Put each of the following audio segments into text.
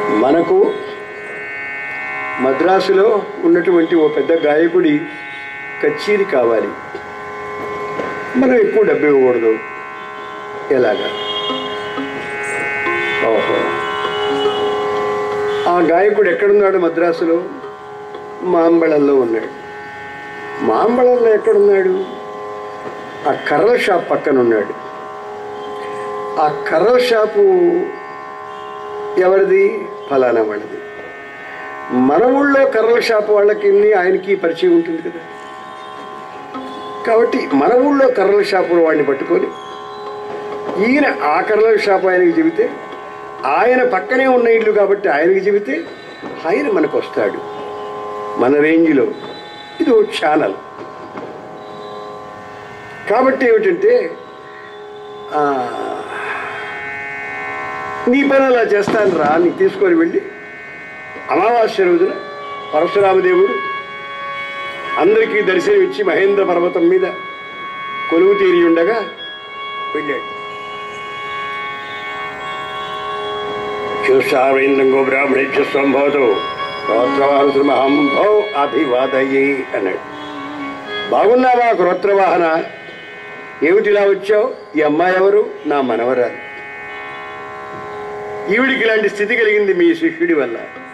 మనకు మద్రాసులో ఉన్నటువంటి ఓ పెద్ద గాయకుడి కచేరీ కావాలి మనం ఎక్కువ డబ్బు ఇవ్వకూడదు ఎలాగా ఓహో ఆ గాయకుడు ఎక్కడున్నాడు మద్రాసులో మాంబళంలో ఉన్నాడు మాంబళంలో ఎక్కడున్నాడు ఆ కర్రల షాప్ పక్కన ఉన్నాడు ఆ కర్రల షాపు ఎవరిది ఫలానా వాళ్ళది మన ఊళ్ళో కర్రల షాపు వాళ్ళకి ఆయనకి పరిచయం ఉంటుంది కదా కాబట్టి మన ఊళ్ళో కర్రల షాపు వాడిని పట్టుకొని ఈయన ఆ కర్రల షాపు ఆయనకి చెబితే ఆయన పక్కనే ఉన్న ఇల్లు కాబట్టి ఆయనకి చెబితే ఆయన మనకు వస్తాడు మన రేంజ్లో ఇది ఒక ఛానల్ కాబట్టి ఏమిటంటే ఆ, నీ పని అలా చేస్తాను రా నీ తీసుకొని వెళ్ళి అమావాస్య రోజున పరశురామదేవుడు అందరికీ దర్శనం ఇచ్చి మహేంద్ర పర్వతం మీద కొలువు తీరి ఉండగా వెళ్ళాడు చూసావేంద్రంగో బ్రాహ్మణిత్య సంభవతో క్రోత్రవాహనమహంభో అభివాదయే అన్నాడు బాగున్నావా క్రోత్రవాహన ఏమిటిలా వచ్చావు ఈ అమ్మాయి ఎవరు నా మనవరాలు ఈవిడికి ఇలాంటి స్థితి కలిగింది మీ శిష్యుడి వల్ల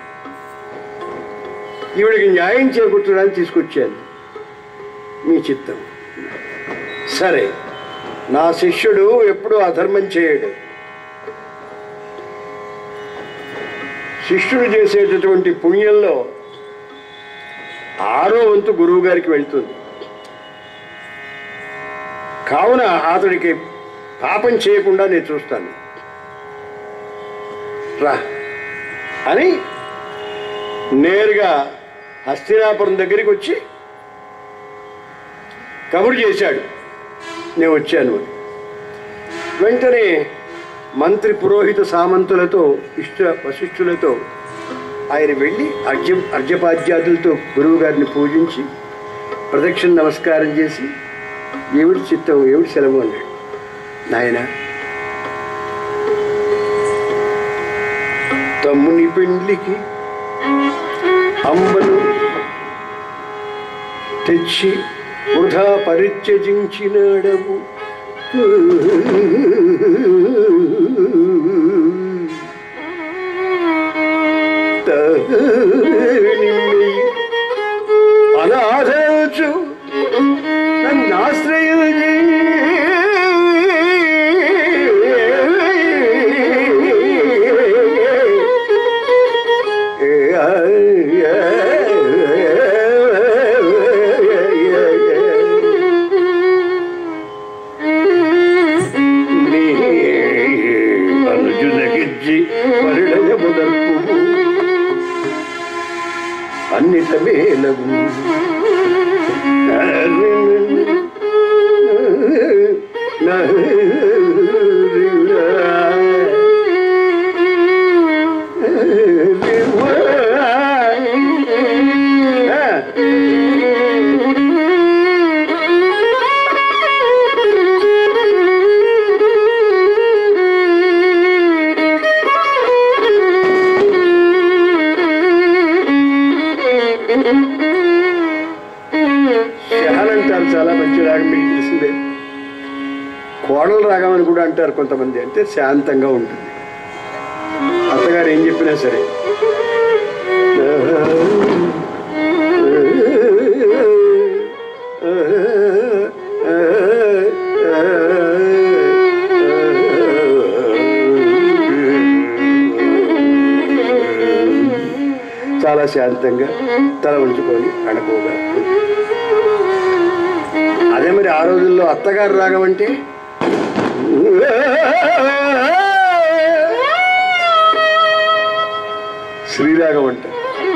ఈవిడికి న్యాయం చేకూర్చడానికి తీసుకొచ్చాను మీ చిత్తం సరే నా శిష్యుడు ఎప్పుడూ అధర్మం చేయడు శిష్యుడు చేసేటటువంటి పుణ్యంలో ఆరో వంతు గురువు గారికి వెళ్తుంది కావున అతడికి పాపం చేయకుండా నేను చూస్తాను రా అని నేరుగా హస్తినాపురం దగ్గరికి వచ్చి కబురు చేశాడు నేను వచ్చాను అని వెంటనే మంత్రి పురోహిత సామంతులతో ఇష్ట వశిష్ఠులతో ఆయన వెళ్ళి అర్జ అర్జపాద్యాదులతో గురువు గారిని పూజించి ప్రదక్షిణ నమస్కారం చేసి ఏమిటి చిత్తం ఏమిటి సెలవు అన్నాడు నాయన తమ్ముని పెండ్లికి అమ్మను తెచ్చి వృధా పరిత్యజించినాడము అనాథచు నన్నాశ్రయించి అనుజునకిచ్చి పరిణయముదర్పు అన్నిట మేలగు శహన్ అంటారు చాలా మంచి రాగం మీకు తెలిసిందే కోడలు రాగం అని కూడా అంటారు కొంతమంది అంటే శాంతంగా ఉంటుంది అత్తగారు ఏం చెప్పినా సరే చాలా శాంతంగా తల ఉంచుకొని అణకువగా అదే మరి ఆ రోజుల్లో అత్తగారు రాగం అంటే శ్రీరాగం అంట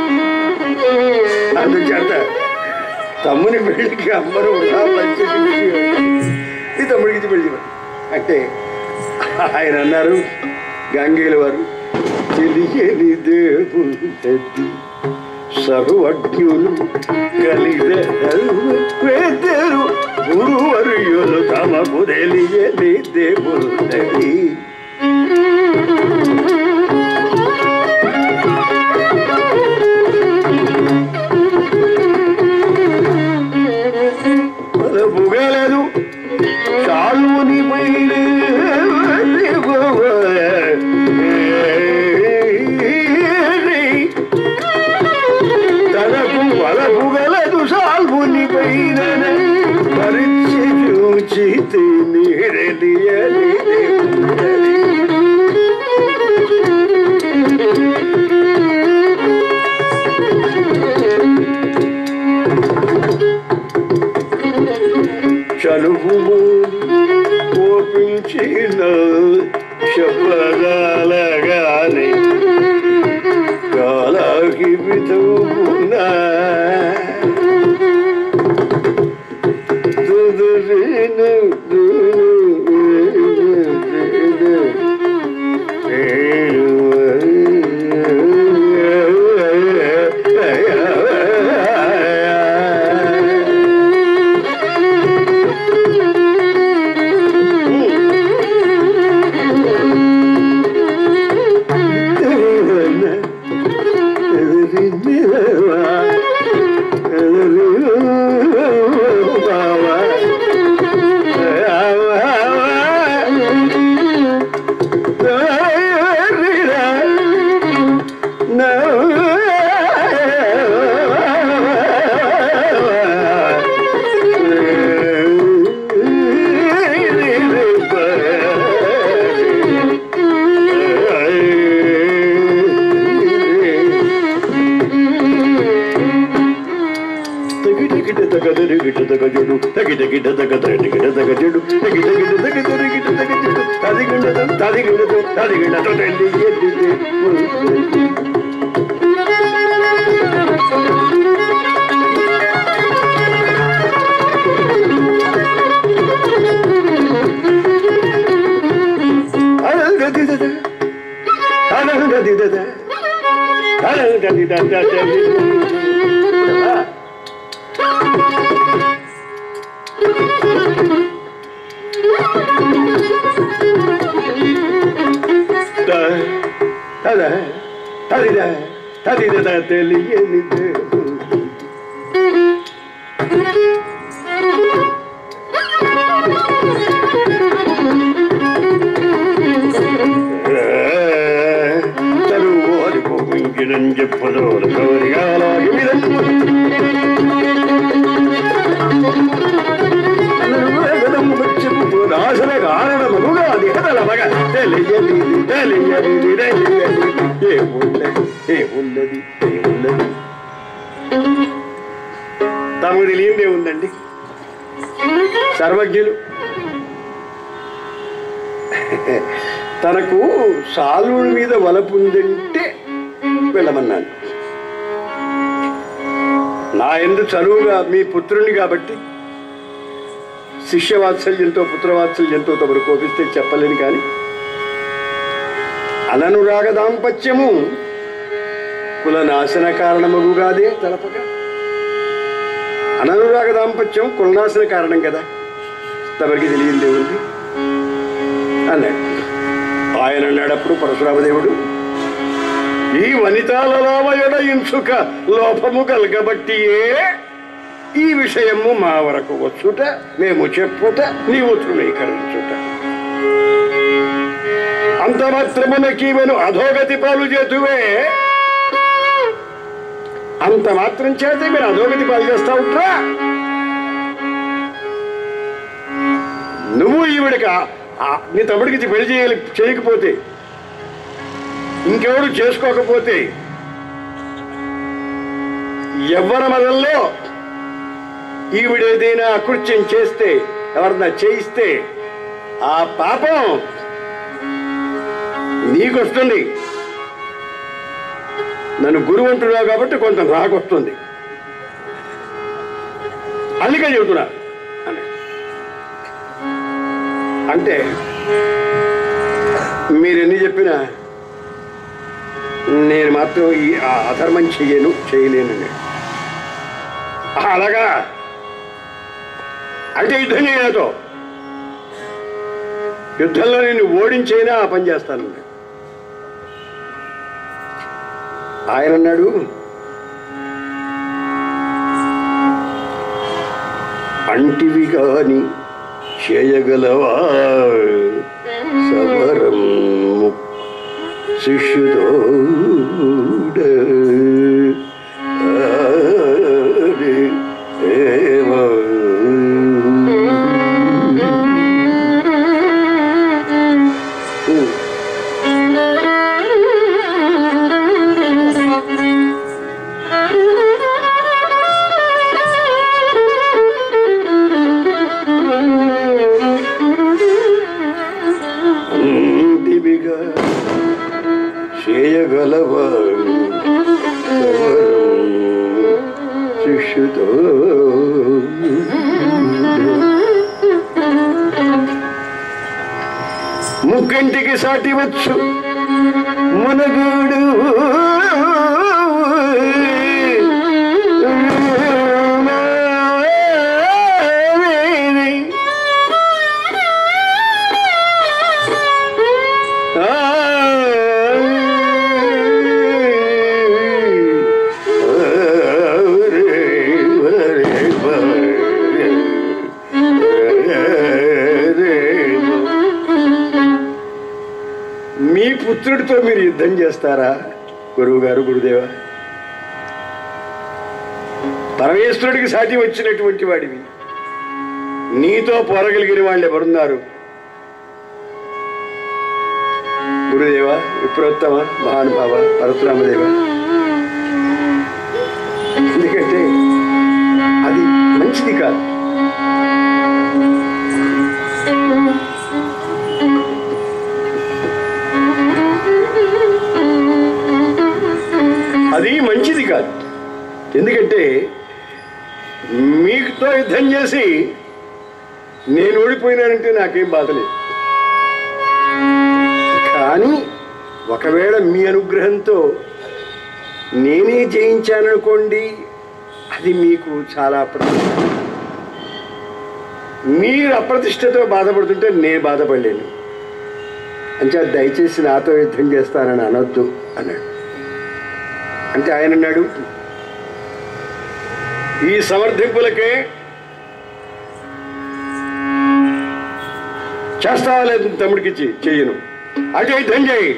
అందుచేత తమ్ముని పెళ్లికి అమ్మను ఉన్నా పంచేసి ఈ తమ్ముడికి పెళ్లి చేయాలి. అంటే ఆయన అన్నారు గంగేల వారు తెలియని దేవుంటది సర్వజ్ఞులు కలిదరు గురువర్యులు తమకు తెలియని దేవుంటది తదిగిండదు తగిట గిట తగ తగిట తగ చెడు తగిట గిట తగ తగిట తగ చెడు తదిగిండదు తదిగిండదు తదిగిండదు తల్లి ఎద్దితే అనంగదిదద అనంగదిదద అనంగదిదద తద తదిద తదిద తెలియనిదే తరువారి పోయింకినం చెప్పదో కవరిగాలాగి నాశన కారణముగా దిగదలమగ తెలియని తెలియని తెలియని ఏమున్నది ఏమున్నది ఏమున్నది తమకు తెలియందే ఉందండి సర్వజ్ఞులు తనకు సాలుడి మీద వలపు ఉందంటే వెళ్ళమన్నాను నా ఎందు చదువుగా మీ పుత్రుని కాబట్టి శిష్యవాత్సల్యంతో పుత్రవాత్సల్యంతో తమరు కోపిస్తే చెప్పలేను కానీ అననురాగ దాంపత్యము కుల నాశన కారణమగుగాదే తలపక అననురాగ దాంపత్యం కులనాశన కారణం కదా తమరికి తెలియందే ఉంది అన్నాడు ఆయన అన్నాడప్పుడు పరశురామదేవుడు ఈ వనితాలలామయడ ఇంచుక లోపము కలగబట్టియే ఈ విషయము మా వరకు వచ్చుట మేము చెప్పుట నీవు తృణీకరించుట అంత మాత్రమునకీమెను అధోగతి పాలు చేతువే అంత మాత్రం చేత మీరు అధోగతి పాలు చేస్తా ఉంటారా నువ్వు ఈవిడికి ఆ- ఆ- నీ తమ్ముడికి ఇది పెళ్లి చేయాలి చేయకపోతే ఇంకెవడు చేసుకోకపోతే ఎవరి మదల్లో ఈవిడేదైనా అకృత్యం చేస్తే ఎవరన్నా చేయిస్తే ఆ పాపం నీకొస్తుంది నన్ను గురువు అంటున్నావు కాబట్టి కొంత నాకు వస్తుంది అందుకే చెబుతున్నా అని అంటే మీరెన్ని చెప్పినా నేను మాత్రం ఈ ఆ అధర్మం చెయ్యను చేయలేనండి అలాగా అంటే యుద్ధం చేయనాతో యుద్ధంలో నేను ఓడించైనా ఆ పని చేస్తానండి ఆయన అన్నాడు అంటివి కాని చేయగలవా సమరం శిష్యుదోడ ఆరి ఏవ. అంటివిగా చేయగలవా సమరం శిష్యుతో ముక్కంటికి సాటి వచ్చు మునగుడు మీ పుత్రుడితో మీరు యుద్ధం చేస్తారా గురువు గారు గురుదేవా పరమేశ్వరుడికి సాటి వచ్చినటువంటి వాడివి నీతో పోరగలిగిన వాళ్ళు ఎవరున్నారు గురుదేవ విప్రోత్తమ మహానుభావ పరశురామదేవ ఎందుకంటే అది మంచిది కాదు ఇది మంచిది కాదు ఎందుకంటే మీతో యుద్ధం చేసి నేను ఓడిపోయినానంటే నాకేం బాధ లేదు కానీ ఒకవేళ మీ అనుగ్రహంతో నేనే జయించాననుకోండి అది మీకు చాలా అప్రతిష్ట మీరు అప్రతిష్టతో బాధపడుతుంటే నేను బాధపడలేను అంటే దయచేసి నాతో యుద్ధం చేస్తానని అనొద్దు అన్నాడు అంటే ఆయన అన్నాడు ఈ సమర్థింపులకే చేస్తావా లేదు తమ్ముడికిచ్చి చెయ్యను అంటే యుద్ధం చేయి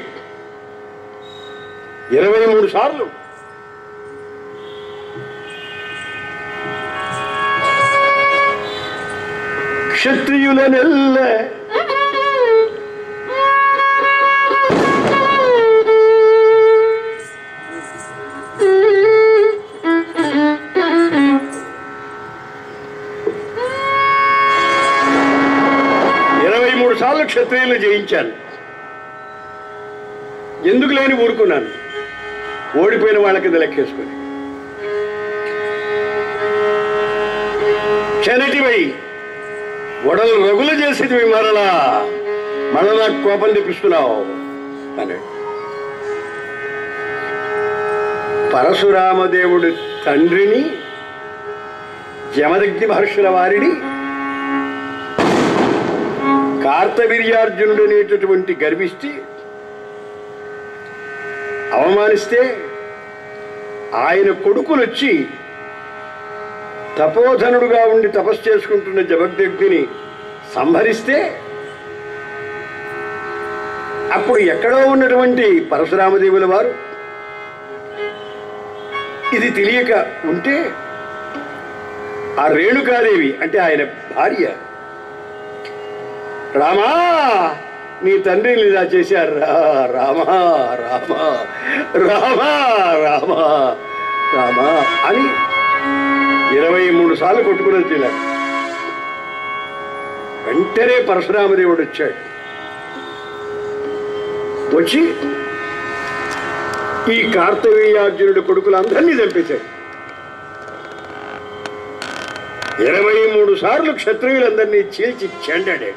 ఇరవై మూడు సార్లు క్షత్రియులనెల్ల ఇరవై మూడు సార్లు క్షత్రియులు జయించాను ఎందుకు లేని ఊరుకున్నాను ఓడిపోయిన వాళ్ళకి ఇది లెక్కేసుకొని చెనటివై వడలు రగులు చేసేది మరలా మరలా నాకు కోపం తెప్పిస్తున్నావు అన్నాడు పరశురామదేవుడి తండ్రిని జమదగ్ని మహర్షుల వారిని కార్తవీర్యార్జునుడు అనేటటువంటి గర్విష్టి అవమానిస్తే ఆయన కొడుకులు వచ్చి తపోధనుడుగా ఉండి తపస్సు చేసుకుంటున్న జగద్యజ్ఞిని సంహరిస్తే అప్పుడు ఎక్కడో ఉన్నటువంటి పరశురామదేవుల వారు ఇది తెలియక ఉంటే ఆ రేణుకాదేవి అంటే ఆయన భార్య రామా నీ తండ్రిని ఇలా చేశారు రా రామా రామా రామా రామా రామా అని ఇరవై మూడు సార్లు కొట్టుకున్నది తిలా వెంటనే పరశురామదేవుడు వచ్చాడు వచ్చి ఈ కార్తవీయార్జునుడి కొడుకులందరినీ చంపేశాడు ఇరవై మూడు సార్లు క్షత్రియులందరినీ చీల్చి చెండాడాడు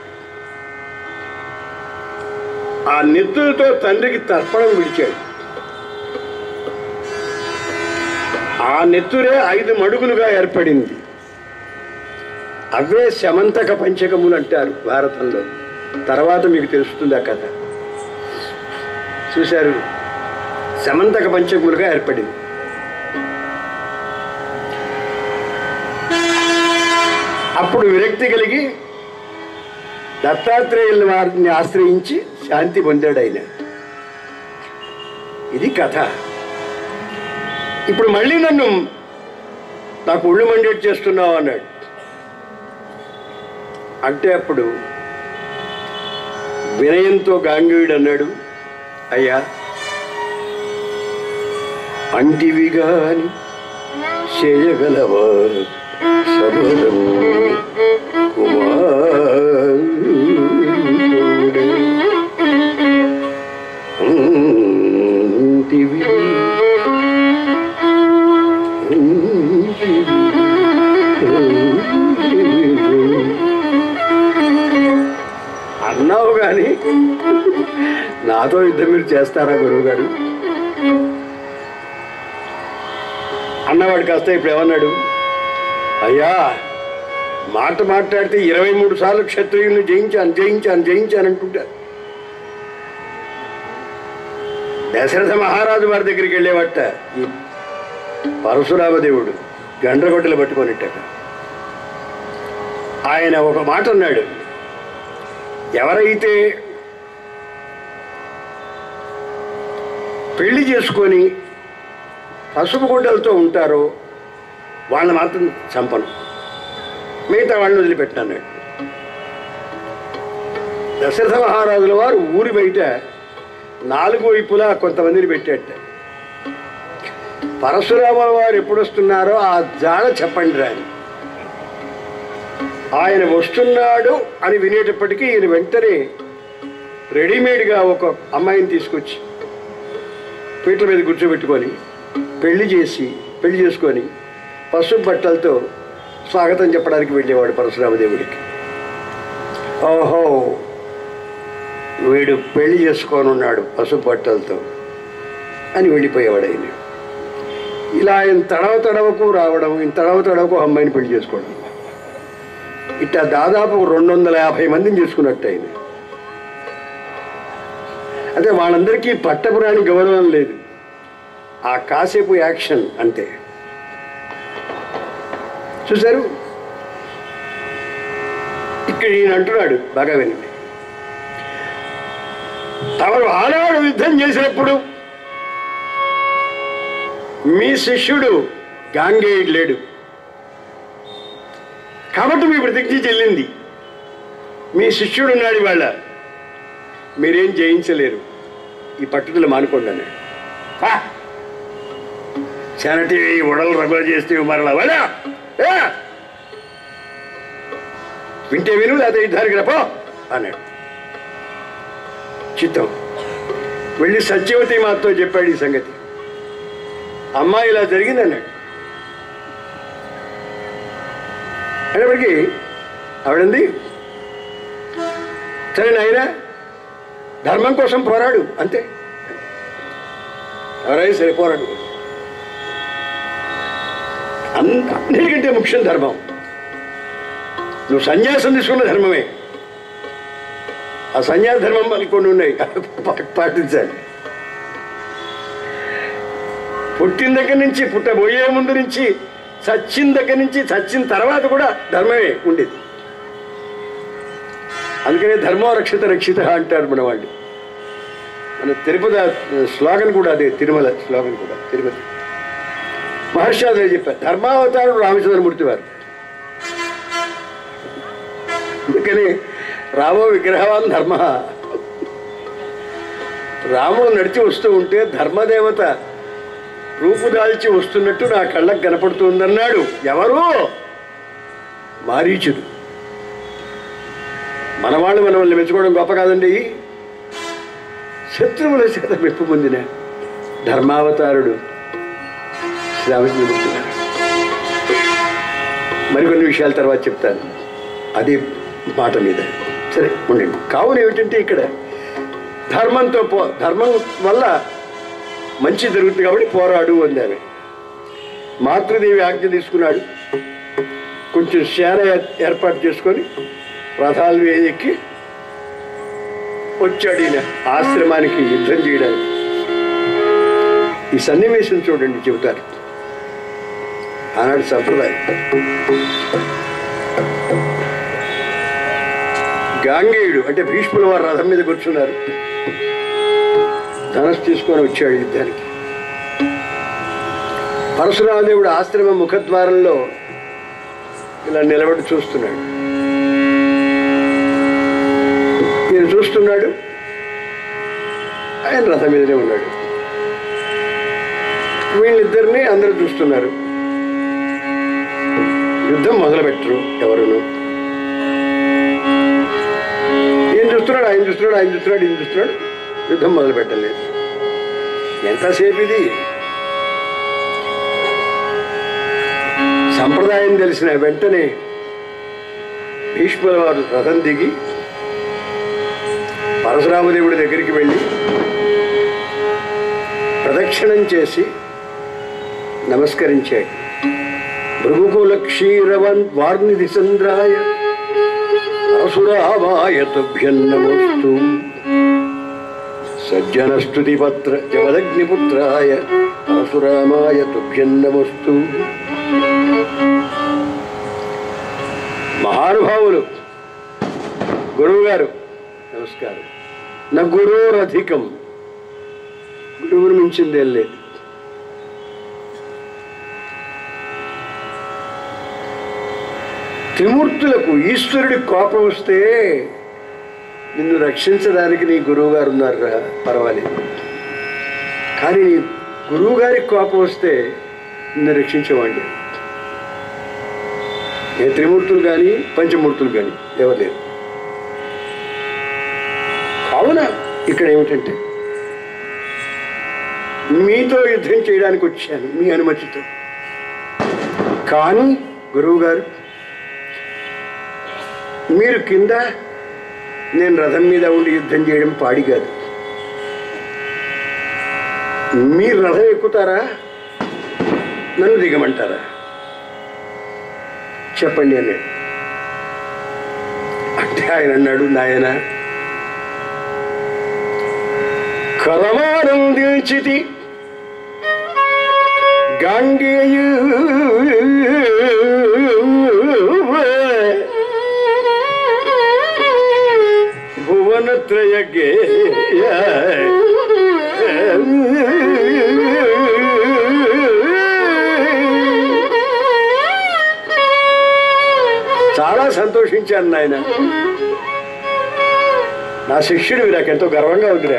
ఆ నెత్తులతో తండ్రికి తర్పణం విడిచాడు ఆ నెత్తురే ఐదు మడుగులుగా ఏర్పడింది అవే శమంతక పంచకములు అంటారు భారతంలో తర్వాత మీకు తెలుస్తుంది ఆ కథ చూశారు శమంతక పంచకములుగా ఏర్పడింది అప్పుడు విరక్తి కలిగి దత్తాత్రేయుల వారిని ఆశ్రయించి శాంతి పొందాడు ఆయన ఇది కథ ఇప్పుడు మళ్ళీ నన్ను నాకు ఒళ్ళు మండేట్ చేస్తున్నావు అన్నాడు అంటే అప్పుడు వినయంతో గాంగేయుడు అన్నాడు అయ్యా అంటివి గాని చేయగలవా సబలం కుమారుడే అంటివి అన్నావు కానీ నాతో యుద్ధం మీరు చేస్తారా గురువు గారు అన్నవాడు కాస్త ఇప్పుడు ఏమన్నాడు అయ్యా మాట మాట్లాడితే ఇరవై మూడు సార్లు క్షత్రియుల్ని జయించాను జయించాను జయించాను అంటుంటారు దశరథ మహారాజు వారి దగ్గరికి వెళ్ళేవట ఈ పరశురామదేవుడు గండ్రగొడ్డలు పట్టుకొనిట్టట ఆయన ఒక మాట అన్నాడు ఎవరైతే పెళ్లి చేసుకొని పసుపు గుడ్డలతో ఉంటారో వాళ్ళని మాత్రం చంపను మిగతా వాళ్ళని వదిలిపెట్టినాడు దశరథ మహారాజుల వారు ఊరి బయట నాలుగు వైపులా కొంతమందిని పెట్టేట పరశురామ వారు ఎప్పుడు వస్తున్నారో ఆ జాడ చెప్పండి రాని ఆయన వస్తున్నాడు అని వినేటప్పటికీ ఈయన వెంటనే రెడీమేడ్గా ఒక అమ్మాయిని తీసుకొచ్చి పీటల మీద కూర్చోబెట్టుకొని పెళ్లి చేసి పెళ్లి చేసుకొని పసుపు బట్టలతో స్వాగతం చెప్పడానికి వెళ్ళేవాడు పరశురామదేవుడికి ఓహో వీడు పెళ్లి చేసుకొని ఉన్నాడు పసుపు బట్టలతో అని వెళ్ళిపోయేవాడు ఆయన ఇలా ఆయన తడవ తడవకు రావడం ఈయన తడవ తడవకు అమ్మాయిని పెళ్లి చేసుకోవడం ఇట్లా దాదాపు రెండు వందల యాభై మందిని చేసుకున్నట్టు ఆయన అంటే వాళ్ళందరికీ పట్టపురాణి గౌరవం లేదు ఆ కాసేపు యాక్షన్ అంతే చూశారు ఇక్కడ ఈయన అంటున్నాడు బాగా వినండి తమరు ఆనాడు యుద్ధం చేసినప్పుడు మీ శిష్యుడు గాంగేయుడు లేడు కాబట్టి మీ ప్రతిజ్ఞ చెల్లింది మీ శిష్యుడు ఉన్నాడు ఇవాళ మీరేం జయించలేరు ఈ పట్టుదల మానుకోండి అన్నాడు "హా! చానటి ఉడలు రగుల చేస్తే మరలా వాళ్ళ వింటే విను లేదా యుద్ధానికి రపో అన్నాడు చిత్తం వెళ్ళి సత్యవతి మాతో చెప్పాడు ఈ సంగతి అమ్మా ఇలా జరిగింది అన్నాడు అనేప్పటికీ ఆవిడంది సరే నాయన ధర్మం కోసం పోరాడు అంతే ఎవరైనా సరే పోరాడు అన్- అన్నిటికంటే ముఖ్యం ధర్మం నువ్వు సన్యాసం తీసుకున్న ధర్మమే ఆ సన్యాస ధర్మం మనకి కొన్ని ఉన్నాయి పా- పాటించాలి పుట్టిన దగ్గర నుంచి పుట్టబోయే ముందు నుంచి చచ్చిన దగ్గర నుంచి చచ్చిన తర్వాత కూడా ధర్మమే ఉండేది అందుకనే ధర్మో రక్షిత రక్షిత అంటారు మన వాళ్ళు మన తిరుపతి స్లోగన్ కూడా అదే తిరుమల స్లోగన్ కూడా తిరుపతి మహర్షి అదే చెప్పారు ధర్మావతారుడు రామచంద్రమూర్తి వారు అందుకని రామో విగ్రహవాన్ ధర్మ రాముడు నడిచి వస్తూ ఉంటే ధర్మదేవత రూపుదాల్చి వస్తున్నట్టు నా కళ్ళకు కనపడుతుందన్నాడు ఎవరు మారీచుడు మనవాళ్ళు మనల్ని మెచ్చుకోవడం గొప్ప కాదండి శత్రువుల చేత మెప్పు పొందిన ధర్మావతారుడు శ్రీరామచంద్రమూర్తి గారు మరికొన్ని విషయాల తర్వాత చెప్తాను అది మాట మీద సరే ఉండండి కావున ఏమిటంటే ఇక్కడ ధర్మంతో పో ధర్మం వల్ల మంచి జరుగుతుంది కాబట్టి పోరాడు అంది ఆమె మాతృదేవి ఆజ్ఞ తీసుకున్నాడు కొంచెం సేన ఏ- ఏర్పాటు చేసుకొని రథాలు ఎక్కి వచ్చాడు ఈయన ఆశ్రమానికి యుద్ధం చేయడానికి ఈ సన్నివేశం చూడండి చెబుతారు ఆనాడు సంప్రదాయం గాంగేయుడు అంటే భీష్ముల వారు రథం మీద కూర్చున్నారు ధనస్సు తీసుకొని వచ్చాడు యుద్ధానికి పరశురామదేవుడు ఆశ్రమ ముఖద్వారంలో ఇలా నిలబడి చూస్తున్నాడు ఈయన చూస్తున్నాడు ఆయన రథం మీదనే ఉన్నాడు వీళ్ళిద్దరిని అందరూ చూస్తున్నారు యుద్ధం మొదలుపెట్టరు ఎవరును ఈయన చూస్తున్నాడు ఆయన చూస్తున్నాడు ఆయన చూస్తున్నాడు ఈయన చూస్తున్నాడు యుద్ధం మొదలు పెట్టలేదు ఎంతసేపు ఇది సంప్రదాయం తెలిసిన వెంటనే భీష్ముల వారు రథం దిగి పరశురామదేవుడి దగ్గరికి వెళ్ళి ప్రదక్షిణం చేసి నమస్కరించాడు భృగుకుల క్షీరవన్ వార్నిధి చంద్రాయ పరశురామాయ తుభ్యన్నమోస్తు సజ్జనస్తుతి పత్ర జవదగ్నిపుత్రాయ పరశురామాయ తుభ్యన్నమోస్తు మహానుభావులు గురువు గారు నమస్కారం నా గురువురధికం గురువును మించిందేం లేదు త్రిమూర్తులకు ఈశ్వరుడి కోపం వస్తే నిన్ను రక్షించడానికి నీ గురువు గారు ఉన్నారురా పర్వాలేదు కానీ నీ గురువు గారికి కోపం వస్తే నిన్ను రక్షించేవాడిని ఏ త్రిమూర్తులు కానీ పంచమూర్తులు కానీ ఎవరు లేరు కావున ఇక్కడ ఏమిటంటే మీతో యుద్ధం చేయడానికి వచ్చాను మీ అనుమతితో కానీ గురువు గారు మీరు కింద నేను రథం మీద ఉండి యుద్ధం చేయడం పాడి కాదు మీరు రథం ఎక్కుతారా నన్ను దిగమంటారా చెప్పండి అన్నాడు అంటే ఆయన అన్నాడు నాయన కరమానందించితి గంగేయు భువనత్రయగే చాలా సంతోషించాను నాయన నా శిష్యుడివి నాకు ఎంతో గర్వంగా ఉందిరా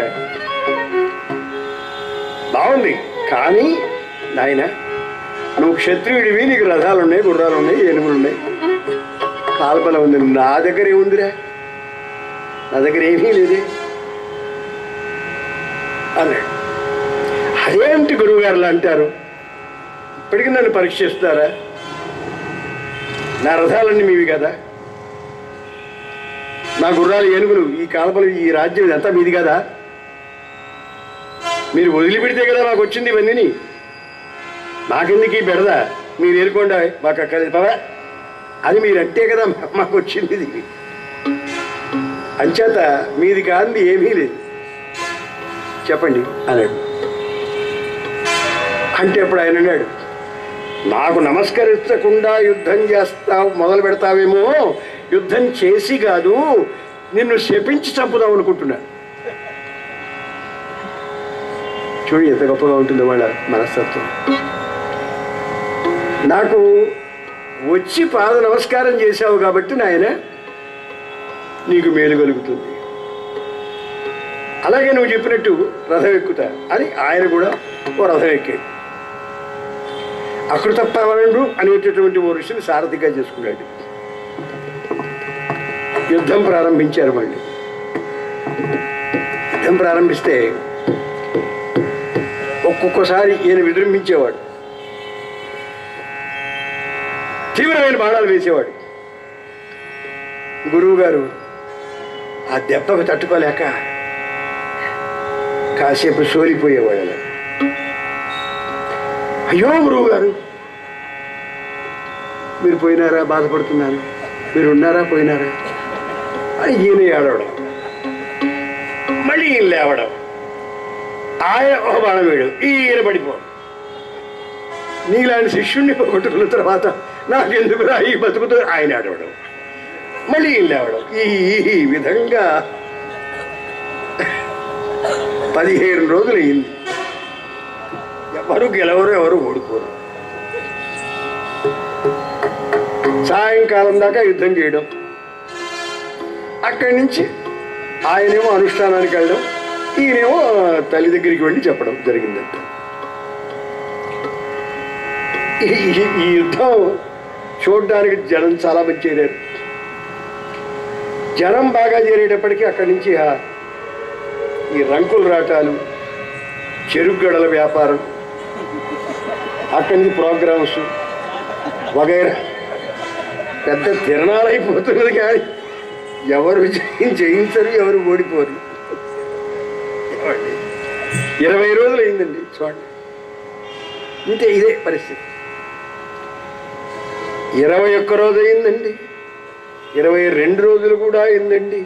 బాగుంది కానీ నాయన నువ్వు క్షత్రియుడివి నీకు రథాలు ఉన్నాయి గుర్రాలు ఉన్నాయి ఏనుగులు ఉన్నాయి కాల్బలం ఉంది నా దగ్గర ఏముందిరా నా దగ్గర ఏమీ లేదే అన్నాడు అదేంటి గురువుగారులు అంటారు ఇప్పటికీ నన్ను పరీక్ష చేస్తారా నా రథాలన్నీ మీవి కదా నా గుర్రాలు ఏనుగులు ఈ కాలపలు ఈ రాజ్యం ఇదంతా మీది కదా మీరు వదిలిపెడితే కదా మాకు వచ్చింది ఇవన్నీ మాకెందుకు ఈ బెడద మీరు ఏరుకోండి మాకు అక్కర్లేదు పవా అది మీరంటే కదా మా- మాకు వచ్చింది ఇది అంచేత మీది కాంది ఏమీ లేదు చెప్పండి అన్నాడు అంటే అప్పుడు ఆయన అన్నాడు నాకు నమస్కరించకుండా యుద్ధం చేస్తావు మొదలు పెడతావేమో యుద్ధం చేసి కాదు నిన్ను శపించి చంపుదాం అనుకుంటున్నా చూడు ఎంత గొప్పగా ఉంటుందో వాళ్ళ మనస్తత్వం నాకు వచ్చి పాద నమస్కారం చేశావు కాబట్టి నాయన నీకు మేలు కలుగుతుంది అలాగే నువ్వు చెప్పినట్టు రథం ఎక్కుతా అని ఆయన కూడా ఓ రథం ఎక్కాడు అకృత పవనుడు అనేటటువంటి ఓ ఋషిని సారథిగా చేసుకున్నాడు యుద్ధం ప్రారంభించారు మళ్ళీ యుద్ధం ప్రారంభిస్తే ఒక్కొక్కసారి ఈయన విజృంభించేవాడు తీవ్రమైన బాణాలు వేసేవాడు గురువు గారు ఆ దెబ్బకు తట్టుకోలేక కాసేపు సోలిపోయేవాడు అలా అయ్యో గురువు గారు మీరు పోయినారా బాధపడుతున్నారు మీరు ఉన్నారా పోయినారా అని ఈయన ఏడవడం మళ్ళీ ఈయన లేవడం ఆయన ఒక బాణం వేయడం ఈయన పడిపోవడం నీలాంటి శిష్యుణ్ణి పోగొట్టుకున్న తర్వాత నాకెందుకురా ఈ బతుకుతో ఆయన ఆడవడం మళ్ళీ ఈయన లేవడం ఈ ఈ విధంగా పదిహేను రోజులు అయింది ఎవరు గెలవరు ఎవరు ఓడిపోరు సాయంకాలం దాకా యుద్ధం చేయడం అక్కడి నుంచి ఆయనేమో అనుష్ఠానానికి వెళ్ళడం ఈయనేమో తల్లి దగ్గరికి వెళ్ళి చెప్పడం జరిగిందంట ఈ- ఈ- ఈ యుద్ధం చూడడానికి జనం చాలా మంది చేరారు జనం బాగా చేరేటప్పటికీ అక్కడి నుంచి ఆ ఈ రంకుల రాటాలు చెరుగ్గడల వ్యాపారం అక్కడి నుంచి ప్రోగ్రామ్స్ వగైరా పెద్ద తిరణాలైపోతున్నది కానీ ఎవరు జయం జయించరు ఎవరు ఓడిపోరు ఏమండి? ఇరవై రోజులు అయిందండి చూడండి ఇంతే ఇదే పరిస్థితి ఇరవై ఒక్క రోజు అయిందండి ఇరవై రెండు రోజులు కూడా అయిందండి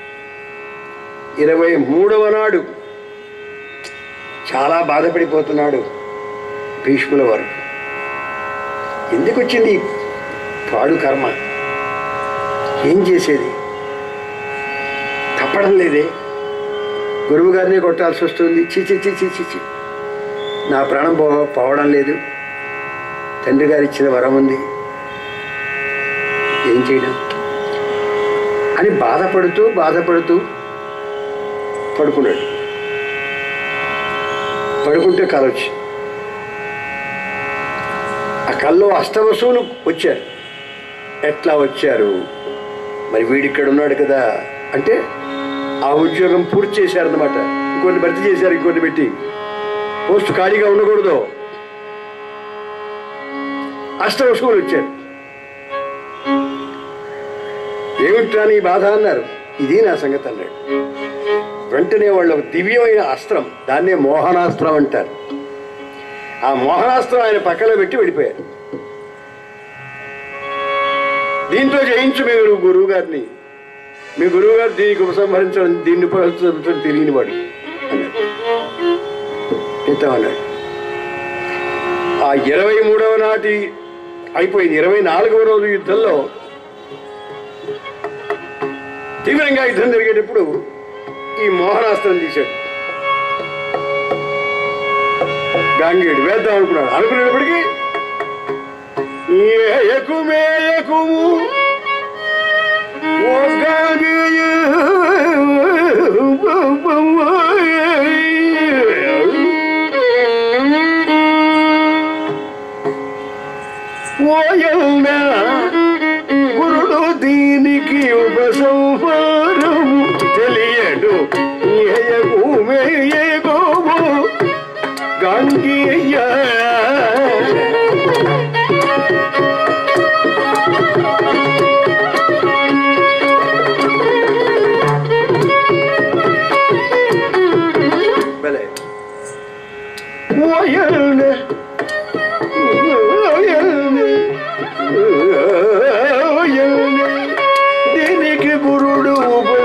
ఇరవై మూడవ నాడు చాలా బాధపడిపోతున్నాడు భీష్ముల వారు ఎందుకు వచ్చింది ఈ పాడు కర్మ ఏం చేసేది తప్పడం లేదే గురువు గారిని కొట్టాల్సి వస్తుంది చిచి చిచి చిచి నా ప్రాణం పో పోవడం లేదు తండ్రి గారు ఇచ్చిన వరం ఉంది ఏం చేయడం అని బాధపడుతూ బాధపడుతూ పడుకున్నాడు పడుకుంటే కల వచ్చి ఆ కల్లో అష్టవసువులు వచ్చారు ఎట్లా వచ్చారు మరి వీడిక్కడ ఉన్నాడు కదా అంటే ఆ ఉద్యోగం పూర్తి చేశారన్నమాట ఇంకొన్ని భర్తీ చేశారు ఇంకొన్ని పెట్టి పోస్ట్ ఖాళీగా ఉండకూడదు అష్టవశువులు వచ్చారు ఏమిట్రా నీ బాధ అన్నారు ఇది నా సంగతి అన్నాడు వెంటనే వాళ్ళు ఒక దివ్యమైన అస్త్రం దాన్నే మోహనాస్త్రం అంటారు ఆ మోహనాస్త్రం ఆయన పక్కన పెట్టి వెళ్ళిపోయారు దీంతో జయించు మీరు గురువు గారిని మీ గురువు గారు దీనికి ఉపసంహరించడం దీన్ని ఉపసంహరించడం తెలియని వాడు అన్నాడు ఇంతమన్నాడు ఆ ఇరవై మూడవ నాటి అయిపోయింది ఇరవై నాలుగవ రోజు యుద్ధంలో తీవ్రంగా యుద్ధం జరిగేటప్పుడు ఈ మోహనాస్త్రం తీశాడు గాంగేయుడు వేద్దాం అనుకున్నాడు అనుకునేటప్పటికీ ఏకుమే ఏకుము ఓ గాంగేయు ఓయౌన గురుడు దీనికి ఉపసంహారము తెలియడు ఏయకుమే ఏకోము గంగేయ భలే ఓయౌన దీనికి గురుడు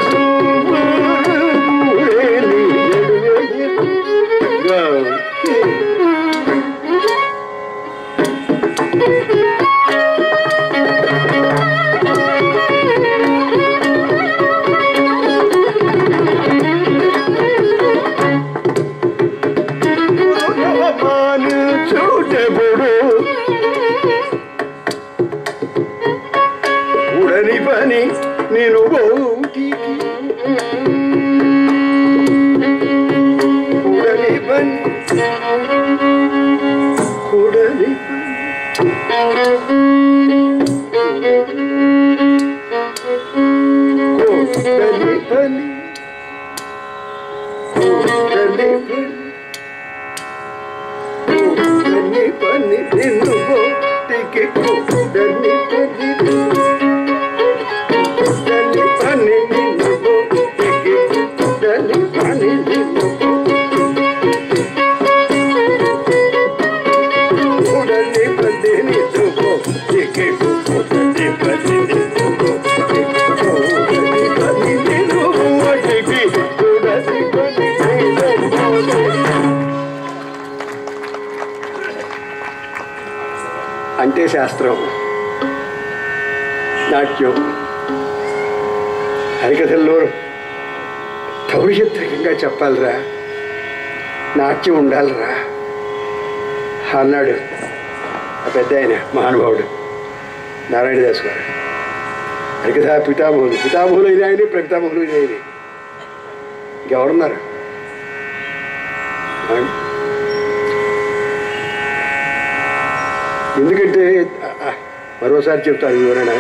చూటెప్పుడు ఉడని పని నేను బోటికి ఉడని పని ఉడని ఉడని పని ఉడని పని ఉడని పని నిన్ను బోటికి ఉడని పని ఉడని పని నిన్ను బోటికి ఉడని పని నిన్ను ఉడని పని నిన్ను బోటికి ఉడని పని నిన్ను బోటికి ఉడని పని నిన్ను బోటికి ఉడని పని నిన్ను బోటికి అంటే శాస్త్రం నాట్యం హరికథల్లో భవిష్యత్తుకంగా చెప్పాలిరా నాట్యం ఉండాలిరా అన్నాడు ఆ పెద్ద ఆయన మహానుభావుడు నారాయణదాస్ గారు హరికథ పితామహులు పితామహులు ఇది ఆయనే ప్రపితామహులు ఇది ఆయనే ఇంకెవరున్నారు ఆ? ఎందుకంటే ఆ, ఆ, మరోసారి చెప్తాను వివరణ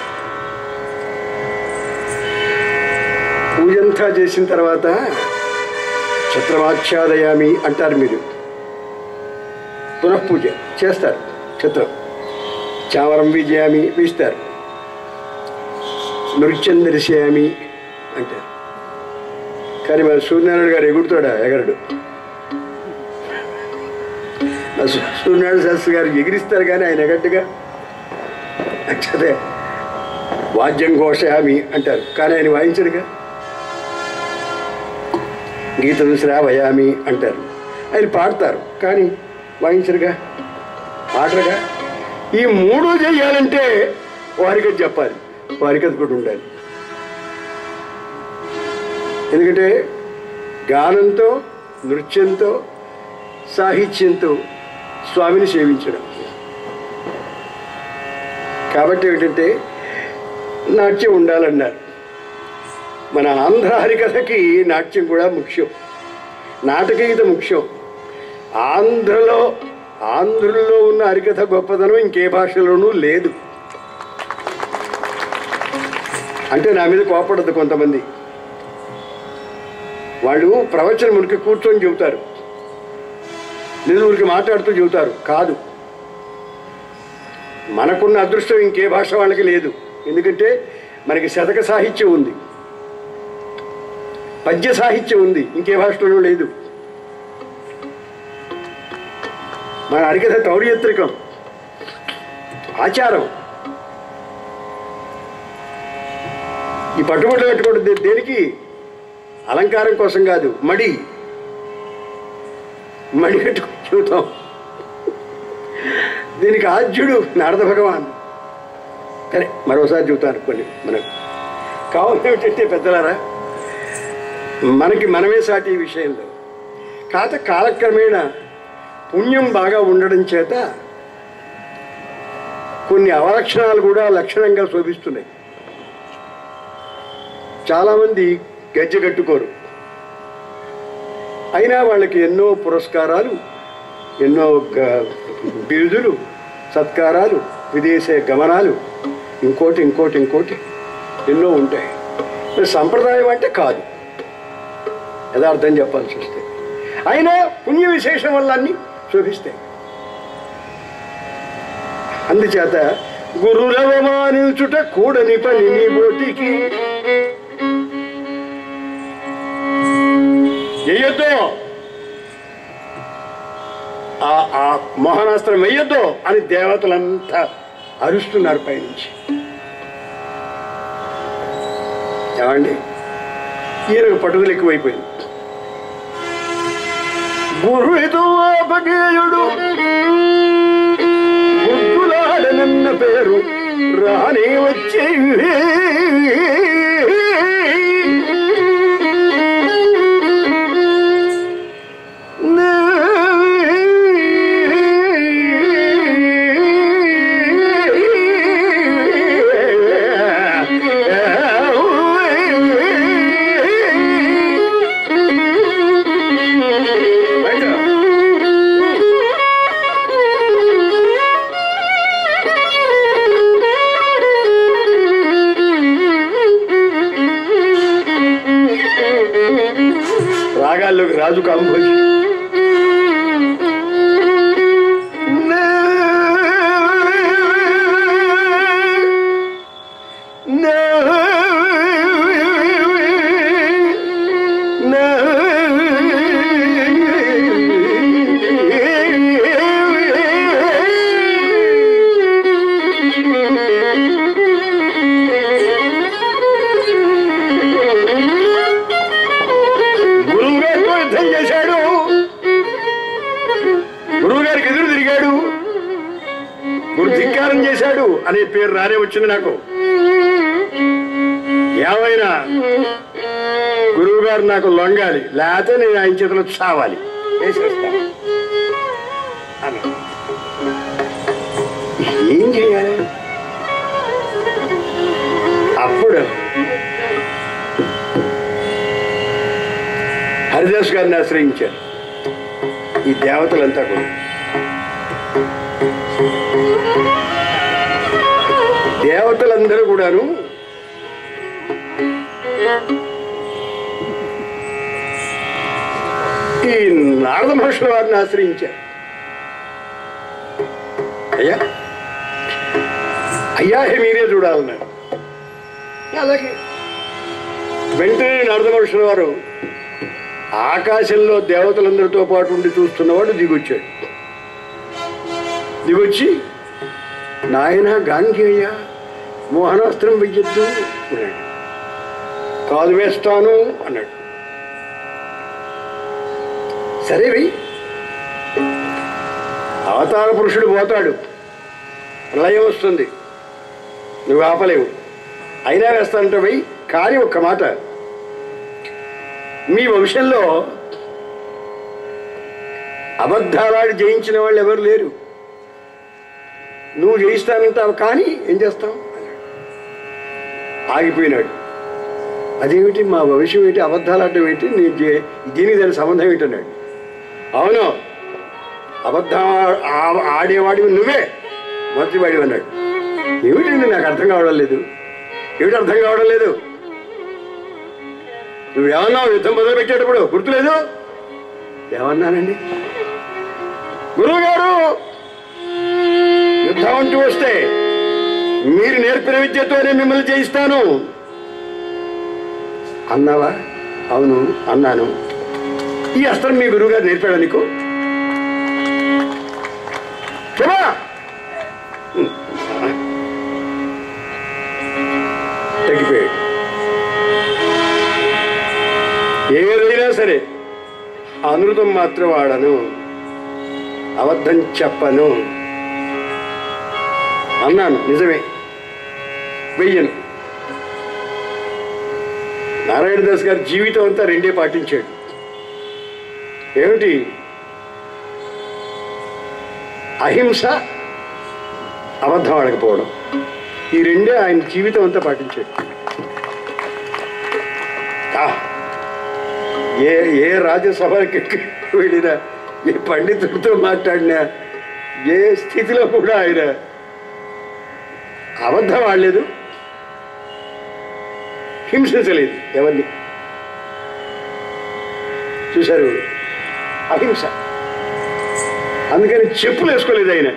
పూజంతా చేసిన తర్వాత ఛత్రమాచ్ఛాదయామి అంటారు మీరు పునఃపూజ చేస్తారు ఛత్రం చామరం విజయామి వీస్తారు నృత్యం దర్శయామి అంటారు కానీ మన సూర్యనారాయణ గారు ఎగురుతాడా ఎగరడు మా సు- సూర్యనారాయణ శాస్త్రి గారు ఎగిరిస్తారు కానీ ఆయన ఎగట్టుగా అదే వాద్యం ఘోషయామి అంటారు కానీ ఆయన వాయించడుగా గీతం శ్రావయామి అంటారు ఆయన పాడతారు కానీ వాయించరుగా పాడరుగా ఈ మూడు చేయాలంటే వారికి అది చెప్పాలి వారికి అది కూడా ఉండాలి ఎందుకంటే గానంతో నృత్యంతో సాహిత్యంతో స్వామిని సేవించడం కాబట్టి ఏంటంటే నాట్యం ఉండాలన్నారు మన ఆంధ్ర హరికథకి నాట్యం కూడా ముఖ్యం నాటకీయత ముఖ్యం ఆంధ్రలో ఆంధ్రుల్లో ఉన్న హరికథ గొప్పతనం ఇంకే భాషలోనూ లేదు అంటే నా మీద కోపడద్దు కొంతమంది వాళ్ళు ప్రవచనమునికి కూర్చొని చెబుతారు నిలువురికి మాట్లాడుతూ చెబుతారు కాదు మనకున్న అదృష్టం ఇంకే భాష వాళ్ళకి లేదు ఎందుకంటే మనకి శతక సాహిత్యం ఉంది పద్య సాహిత్యం ఉంది ఇంకే భాషలోనూ లేదు మన అడిగిన తౌర్యత్రికం ఆచారం ఈ పట్టుబట్టలు కట్టుకోవడం దే- దేనికి అలంకారం కోసం కాదు మడి మడి కట్టుకుని చూద్దాం దీనికి ఆద్యుడు నారద భగవాన్ కానీ మరోసారి చూతాను అనుకోండి మనకు కావాలి ఏమిటంటే పెద్దలారా మనకి మనమే సాటి ఈ విషయంలో కాత కాలక్రమేణా పుణ్యం బాగా ఉండడం చేత కొన్ని అవలక్షణాలు కూడా లక్షణంగా శోభిస్తున్నాయి చాలామంది గజ్జె కట్టుకోరు అయినా వాళ్ళకి ఎన్నో పురస్కారాలు ఎన్నో గ- బిరుదులు సత్కారాలు విదేశీ గమనాలు ఇంకోటి ఇంకోటి ఇంకోటి ఎన్నో ఉంటాయి మరి సంప్రదాయం అంటే కాదు యథార్థం చెప్పాల్సి వస్తే అయినా పుణ్య విశేషం వల్ల అన్ని శోభిస్తాయి అందుచేత గురురవమానించుట కూడని పని నీ బోటికి వెయ్యొద్దు ఆ ఆ మోహనాస్త్రం వెయ్యొద్దు అని దేవతలంతా అరుస్తున్నారు పైనుంచి ఏమండి ఈయనకు పట్టుదల ఎక్కువైపోయింది గురువితో అపగేయుడు గుర్తులాడనన్న పేరు రానే వచ్చే రాగాల్లోకి రాజు కాంబోజీ గురువు గారితో యుద్ధం చేశాడు గురువు గారికి ఎదురు తిరిగాడు గురు ధిక్కారం చేశాడు అనే పేరు రానే వచ్చింది నాకు ఏమైనా గురువు గారు నాకు లొంగాలి లేకపోతే నేను ఆయన చేతిలో చావాలి వేసేస్తా అన్నాడు. ఏం చేయాలి అప్పుడు హరిదాస్ గారిని ఆశ్రయించారు ఈ దేవతలంతా కూడా దేవతలందరూ కూడాను ఈ నారద మహర్షుల వారిని ఆశ్రయించారు అయ్యా అయ్యా హే మీరే చూడాలన్నాడు అలాగే వెంటనే నారద మహర్షుల వారు ఆకాశంలో దేవతలందరితో పాటు ఉండి చూస్తున్నవాడు దిగొచ్చాడు దిగొచ్చి నాయన గాంధేయ మోహనాస్త్రం వెయ్యొద్దు అన్నాడు కాదు వేస్తాను అన్నాడు సరే వెయ్యి అవతార పురుషుడు పోతాడు ప్రళయం వస్తుంది నువ్వు ఆపలేవు అయినా వేస్తానంటే వెయ్యి కానీ ఒక్క మాట మీ వంశంలో అబద్ధాలాడి జయించిన వాళ్ళు ఎవరు లేరు నువ్వు జయిస్తానంటావు కానీ ఏం చేస్తావు అన్నాడు. ఆగిపోయినాడు అదేమిటి మా భవిష్యం ఏంటి అబద్ధాలు ఆడటం ఏంటి నీ జే- దీనికి దాని సంబంధం ఏంటన్నాడు అవును అబద్ధం ఆ- ఆడేవాడివి నువ్వే మొదటివాడివి అన్నాడు ఏమిటండి నాకు అర్థం కావడం లేదు ఏమిటి అర్థం కావడం లేదు నువ్వేమన్నావు యుద్ధం మొదలు పెట్టేటప్పుడు గుర్తులేదు ఏమన్నానండి గురువుగారు యుద్ధం అంటూ వస్తే మీరు నేర్పిన విద్యతోనే మిమ్మల్ని జయిస్తాను అన్నావా అవును అన్నాను ఈ అస్త్రం మీ గురువుగారు నేర్పాడా నీకు చెప్పా తగ్గిపోయాడు ఏదైనా సరే అనృతం మాత్రం వాడను అబద్ధం చెప్పను అన్నాను నిజమే వెయ్యను నారాయణ దాస్ గారి జీవితం అంతా రెండే పాటించాడు ఏమిటి అహింస అబద్ధం ఆడకపోవడం ఈ రెండే ఆయన జీవితం అంతా పాటించాడు ఆ, ఏ ఏ రాజ్యసభకి వెళ్ళినా ఏ పండితుడితో మాట్లాడినా ఏ స్థితిలో కూడా ఆయన అబద్ధం ఆడలేదు హింసించలేదు ఎవరిని చూశారు అహింస అందుకని చెప్పులు వేసుకోలేదు ఆయన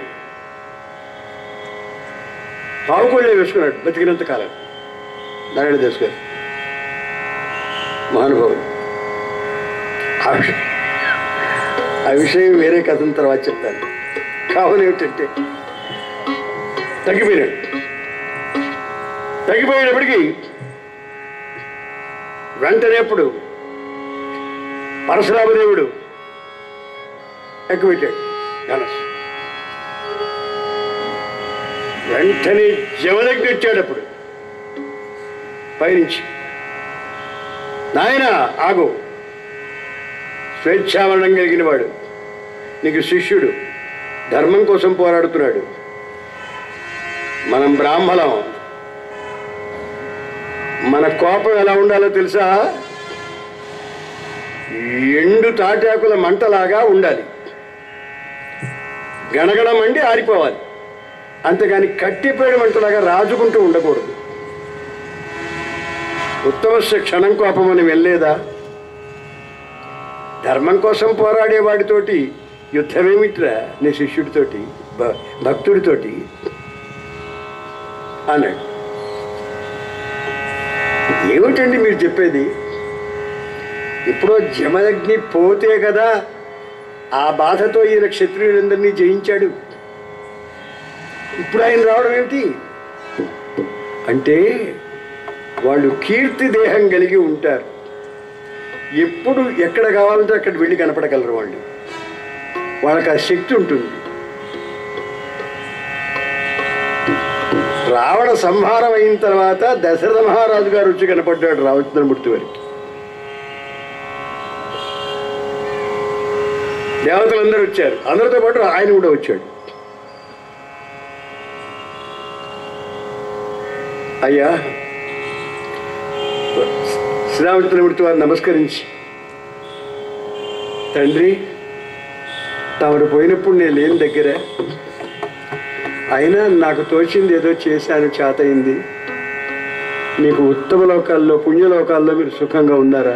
పావుకోళ్ళే వేసుకున్నాడు బతికినంత కాలం నారాయణ దాస్ గారు మహానుభావుడు ఆ విషయం ఆ విషయం వేరే కథన తర్వాత చెప్తాను కావున ఏమిటంటే తగ్గిపోయినాడు తగ్గిపోయినప్పటికీ వెంటనే అప్పుడు పరశురామదేవుడు ఎక్కుపెట్టాడు ధనస్సు వెంటనే జమదగ్ని వచ్చాడు అప్పుడు పైనుంచి నాయన ఆగు స్వేచ్ఛామరణం కలిగిన వాడు నీకు శిష్యుడు ధర్మం కోసం పోరాడుతున్నాడు మనం బ్రాహ్మణం మన కోపం ఎలా ఉండాలో తెలుసా ఎండు తాటాకుల మంటలాగా ఉండాలి గణగణ మండి ఆరిపోవాలి అంతేగాని కట్టిపోయిన మంటలాగా రాజుకుంటూ ఉండకూడదు ఉత్తమస్య క్షణం కోపం అని వెళ్ళలేదా ధర్మం కోసం పోరాడే వాడితోటి యుద్ధమేమిట్రా నీ శిష్యుడితోటి భ- భక్తుడితోటి అన్నాడు ఏమిటండి మీరు చెప్పేది ఇప్పుడు జమదగ్ని పోతే కదా ఆ బాధతో ఈయన క్షత్రియులందరినీ జయించాడు ఇప్పుడు ఆయన రావడం ఏమిటి అంటే వాళ్ళు కీర్తి దేహం కలిగి ఉంటారు ఎప్పుడు ఎక్కడ కావాలంటే అక్కడ వెళ్ళి కనపడగలరు వాళ్ళు వాళ్ళకి ఆ శక్తి ఉంటుంది రావణ సంహారం అయిన తర్వాత దశరథ మహారాజు గారు వచ్చి కనపడ్డాడు రామచంద్రమూర్తి వారికి దేవతలందరూ వచ్చారు అందరితో పాటు ఆయన కూడా వచ్చాడు అయ్యా శ్రీరామచంద్రమూర్తి వారు నమస్కరించి తండ్రి తమరు పోయినప్పుడు నేను లేని దగ్గర అయినా నాకు తోచింది ఏదో చేశాను చేతయింది మీకు ఉత్తమ లోకాల్లో పుణ్యలోకాల్లో మీరు సుఖంగా ఉన్నారా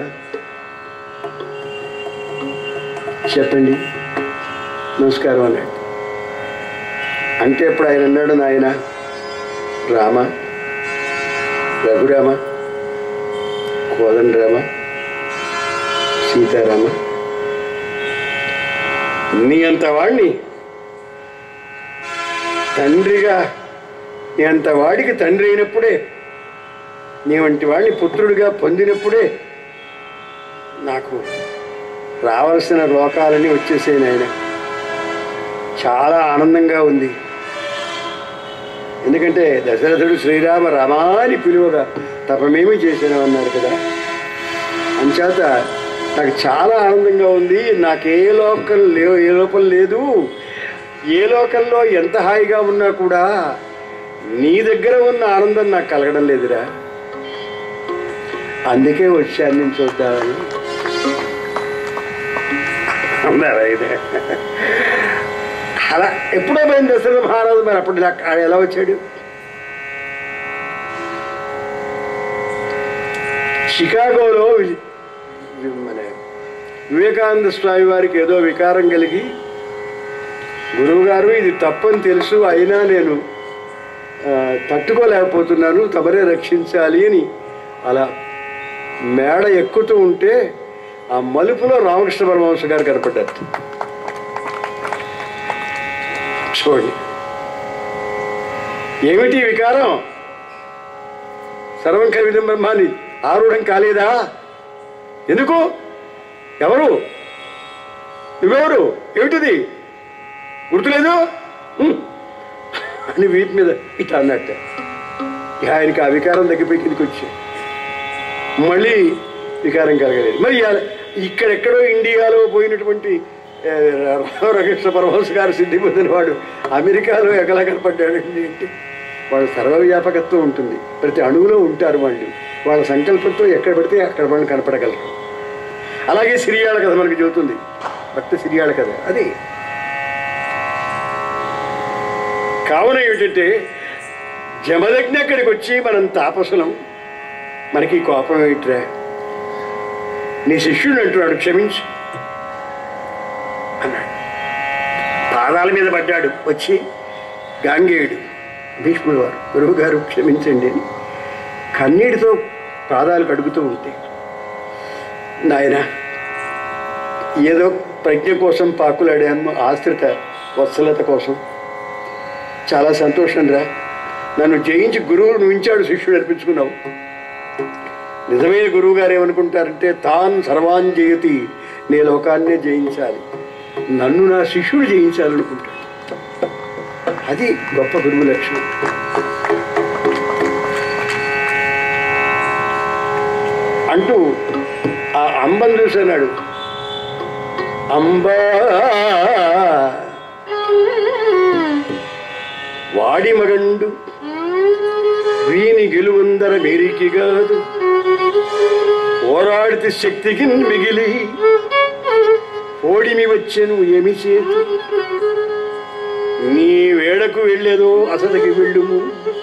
చెప్పండి నమస్కారం అన్నాడు అంటే ఇప్పుడు ఆయన అన్నాడు నాయన రామ రఘురామ కోదండరామ సీతారామ నీ అంత వాడిని తండ్రిగా నీ అంత వాడికి తండ్రి అయినప్పుడే నీ వంటి వాడిని పుత్రుడిగా పొందినప్పుడే నాకు రావాల్సిన లోకాలని వచ్చేసాయి నాయన చాలా ఆనందంగా ఉంది ఎందుకంటే దశరథుడు శ్రీరామ రమాని పిలువగా తపమేమి చేశానన్నారు కదా అంచేత నాకు చాలా ఆనందంగా ఉంది నాకు ఏ లోకం లే ఏ లోపం లేదు ఏ లోకంలో ఎంత హాయిగా ఉన్నా కూడా నీ దగ్గర ఉన్న ఆనందం నాకు కలగడం లేదురా అందుకే వచ్చాను నేను చూద్దామని అన్నారు ఆయన అలా ఎప్పుడో పోయింది దశరథ మహారాజు మరి అప్పుడు నాకు ఆయన ఎలా వచ్చాడు షికాగోలో వి- మన వివేకానంద స్వామి వారికి ఏదో వికారం కలిగి గురువుగారు ఇది తప్పని తెలుసు అయినా నేను ఆ, తట్టుకోలేకపోతున్నాను తమరే రక్షించాలి అని అలా మేడ ఎక్కుతూ ఉంటే ఆ మలుపులో రామకృష్ణ పరమహంస గారు కనపడ్డారు చూడండి ఏమిటి ఈ వికారం సర్వం కవిదం బ్రహ్మాని ఆరూఢం కాలేదా ఎందుకు ఎవరు నువ్వెవరు ఏమిటిది గుర్తులేదు హ్మ్. అని వీటి మీద ఇట్లా అన్నట్ట ఇక ఆయనకి ఆ వికారం తగ్గిపోయి కిందికి వచ్చి మళ్ళీ వికారం కలగలేదు మరి ఇయాల- ఇక్కడెక్కడో ఇండియాలో పోయినటువంటి ఏ, రామకృష్ణ పరమహంస గారు సిద్ధి పొందిన వాడు అమెరికాలో ఎకలా కనపడ్డాడండి అంటే వాళ్ళ సర్వవ్యాపకత్వం ఉంటుంది ప్రతి అణువులో ఉంటారు వాళ్ళు వాళ్ళ సంకల్పంతో ఎక్కడ పడితే అక్కడ వాళ్ళు కనపడగలరు అలాగే సిరియాళ కథ మనకి చెబుతుంది భక్త సిరియాళ కథ అది కావున ఏమిటంటే జమదగ్ని అక్కడికి వచ్చి మనం తాపసులం మనకి ఈ కోపం ఏమిట్రా నీ శిష్యుడు అంటున్నాడు క్షమించు అన్నాడు పాదాల మీద పడ్డాడు వచ్చి గాంగేయుడు భీష్ముడు వారు గురువు గారు క్షమించండి అని కన్నీటితో పాదాలు కడుగుతూ ఉంటే నాయన ఏదో ప్రజ్ఞ కోసం పాకులాడాను ఆశ్రిత వత్సలత కోసం చాలా సంతోషం రా నన్ను జయించి గురువు నుంచాడు శిష్యుడు అనిపించుకున్నావు నిజమైన గురువు గారు ఏమనుకుంటారంటే తాను సర్వాన్ జయతి నే లోకాన్నే జయించాలి నన్ను నా శిష్యుడు జయించాలనుకుంటాడు అది గొప్ప గురువు లక్షణం అంటూ ఆ అంబను చూసన్నాడు అంబా వాడి మగండు వీని గెలువందర మేరికి కాదు పోరాడితే శక్తికి మిగిలి ఓడిమి వచ్చెను ఏమి చేతు నీ వేడకు వెళ్ళేదో అసలుకి వెళ్ళుము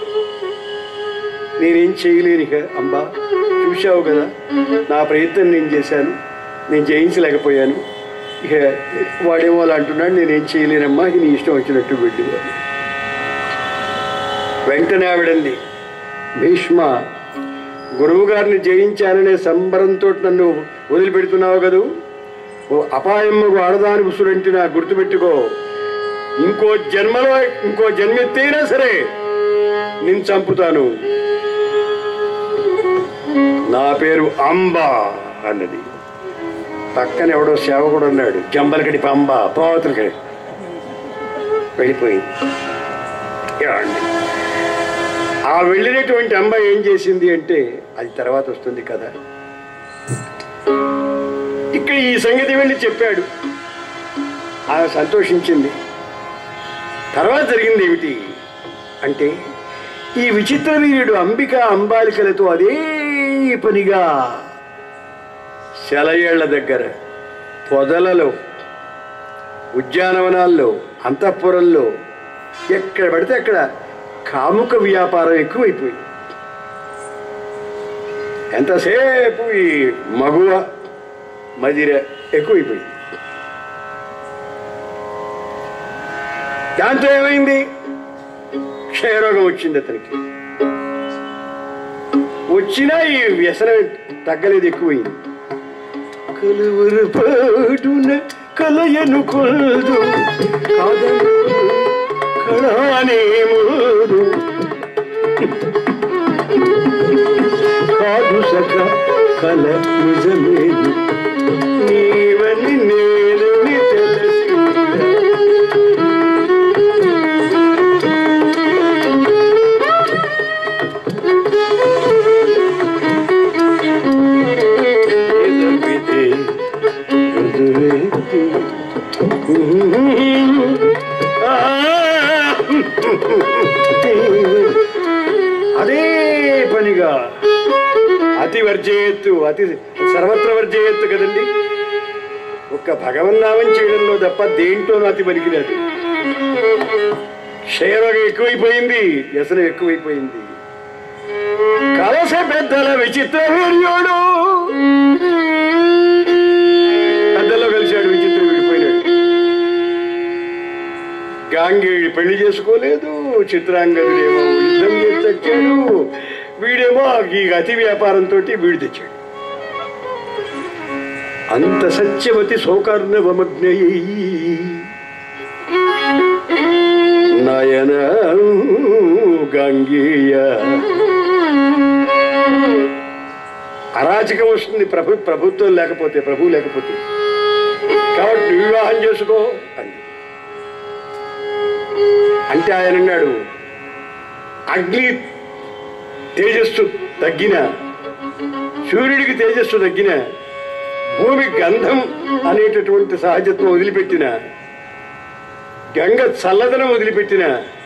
నేనేం చేయలేనిక అంబా చూశావు కదా నా ప్రయత్నం నేను చేశాను నేను జయించలేకపోయాను ఇక వాడేమో అలా అంటున్నాడు నేనేం చేయలేనమ్మా ఇది నీ ఇష్టం వచ్చినట్టు వెళ్ళి వెంటనే ఆవిడంది భీష్మ గురువు గారిని జయించాననే సంబరంతో నన్ను వదిలిపెడుతున్నావు కదూ ఓ అపాయమ్మకు ఆడదాని ఉసురంటి నా గుర్తుపెట్టుకో ఇంకో జన్మలో ఇంకో జన్మెత్తైనా సరే నేను చంపుతాను నా పేరు అంబ అన్నది పక్కన ఎవడో సేవకుడు ఉన్నాడు జంబలకడి పంబ పోవతలకడి వెళ్ళిపోయింది ఏమండి ఆ వెళ్ళినటువంటి అంబ ఏం చేసింది అంటే అది తర్వాత వస్తుంది కదా ఇక్కడ ఈ సంగతి వెళ్ళి చెప్పాడు ఆమె సంతోషించింది తర్వాత జరిగింది ఏమిటి అంటే ఈ విచిత్ర వీరుడు అంబిక అంబాలికలతో అదే పనిగా సెలయేళ్ల దగ్గర పొదలలో ఉద్యానవనాల్లో అంతఃపురంలో ఎక్కడ పడితే అక్కడ కాముక వ్యాపారం ఎక్కువైపోయింది ఎంతసేపు ఈ మగువ మదిర ఎక్కువైపోయింది దాంతో ఏమైంది క్షయరోగం వచ్చింది అతనికి వచ్చినా ఈ వ్యసనం తగ్గలేదు ఎక్కువైంది కలువరు పాడున కలయను కొలదు కాదను కళానేమోదు కాదు సక కల నిజమేదు నీవని నేలని తెలిసి ఎదగితే ఎదురెత్తి. ఆ. అదే పనిగా అతి వర్జయత్తు అతి సర్వత్ర వర్జయత్తు కదండి ఒక్క భగవన్నామం చేయడంలో తప్ప దేంట్లోనూ అతి పనికిరాదు క్షయరోగం ఎక్కువైపోయింది వ్యసనం ఎక్కువైపోయింది కలస పెద్దల విచిత్ర వీర్యుడు పెద్దల్లో కలిశాడు విచిత్ర విడిపోయినాడు గాంగేయుడు పెళ్లి చేసుకోలేదు చిత్రాంగదుడేమో యుద్ధం చేసి తెచ్చాడు వీడేమో ఈ అతి వ్యాపారంతో వీడు తెచ్చాడు అంత సత్యవతి సౌకర్ణవమగ్నై నయన గంగేయ అరాచకం వస్తుంది ప్రభు ప్రభుత్వం లేకపోతే ప్రభు లేకపోతే కాబట్టి నువ్వు వివాహం చేసుకో అంది అంటే ఆయన అన్నాడు అగ్ని తేజస్సు తగ్గిన సూర్యుడికి తేజస్సు తగ్గిన భూమి గంధం అనేటటువంటి సహజత్వం వదిలిపెట్టిన గంగ చల్లదనం వదిలిపెట్టిన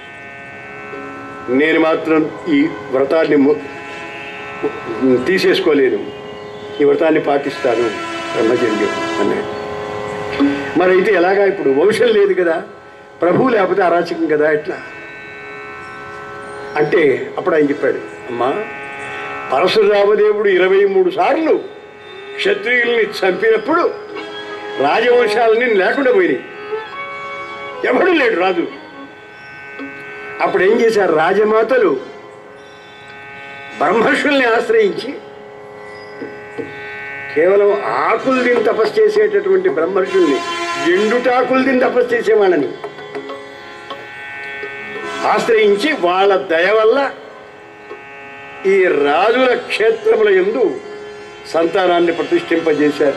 నేను మాత్రం ఈ వ్రతాన్ని ము- తీసేసుకోలేను ఈ వ్రతాన్ని పాటిస్తాను బ్రహ్మచర్యం అన్నాడు మరి అయితే ఎలాగా ఇప్పుడు వంశం లేదు కదా ప్రభువు లేకపోతే అరాచకం కదా ఎట్లా అంటే అప్పుడు ఆయన చెప్పాడు అమ్మా పరశురామదేవుడు ఇరవై మూడు సార్లు క్షత్రియుల్ని చంపినప్పుడు రాజవంశాలని లేకుండా పోయినాయి ఎవడు లేడు రాజు అప్పుడు ఏం చేశారు రాజమాతలు బ్రహ్మర్షుల్ని ఆశ్రయించి కేవలం ఆకులు తిని తపస్సు చేసేటటువంటి బ్రహ్మర్షుల్ని ఎండుటాకులు తిని తపస్సు చేసేవాళ్ళని ఆశ్రయించి వాళ్ళ దయ వల్ల ఈ రాజుల క్షేత్రముల ఎందు సంతానాన్ని ప్రతిష్ఠింపజేశారు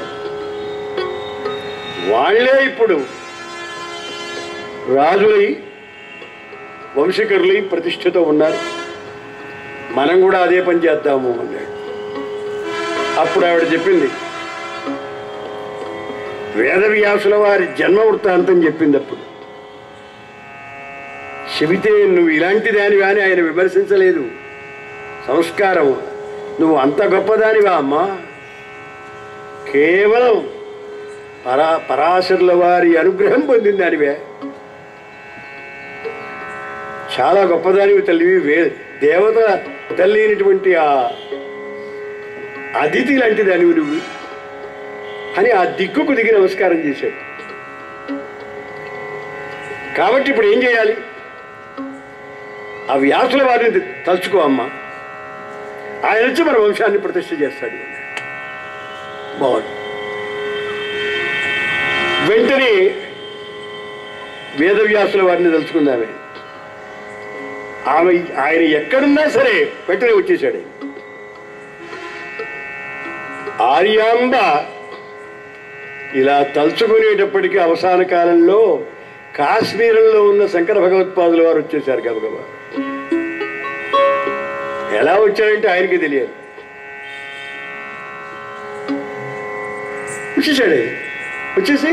వాళ్ళే ఇప్పుడు రాజులై వంశకరులై ప్రతిష్ఠతో ఉన్నారు మనం కూడా అదే పని చేద్దాము అన్నాడు అప్పుడు ఆవిడ చెప్పింది వేదవ్యాసుల వారి జన్మ వృత్తాంతం చెప్పింది అప్పుడు చెబితే నువ్వు ఇలాంటి దానివి అని ఆయన విమర్శించలేదు సంస్కారం నువ్వు అంత గొప్పదానివా అమ్మా కేవలం పరా పరాశరుల వారి అనుగ్రహం పొందిన దానివే చాలా గొప్పదానివి తల్లివి వే దేవత తల్లి అయినటువంటి ఆ అతిథి లాంటి దానివి నువ్వు అని ఆ దిక్కుకు దిగి నమస్కారం చేశాడు కాబట్టి ఇప్పుడు ఏం చేయాలి ఆ వ్యాసుల వారిని తలుచుకో అమ్మా ఆయన వచ్చి మన వంశాన్ని ప్రతిష్ఠ చేస్తాడు బాగుంది వెంటనే వేదవ్యాసుల వారిని తలుచుకుందామే ఆమె ఆయన ఎక్కడున్నా సరే వెంటనే వచ్చేసాడు ఆయన. ఆర్యాంబ ఇలా తలుచుకునేటప్పటికీ అవసాన కాలంలో కాశ్మీరంలో ఉన్న శంకర భగవత్పాదుల వారు వచ్చేసారు గబగబా ఎలా వచ్చాడంటే ఆయనకి తెలియదు వచ్చేసాడే వచ్చేసి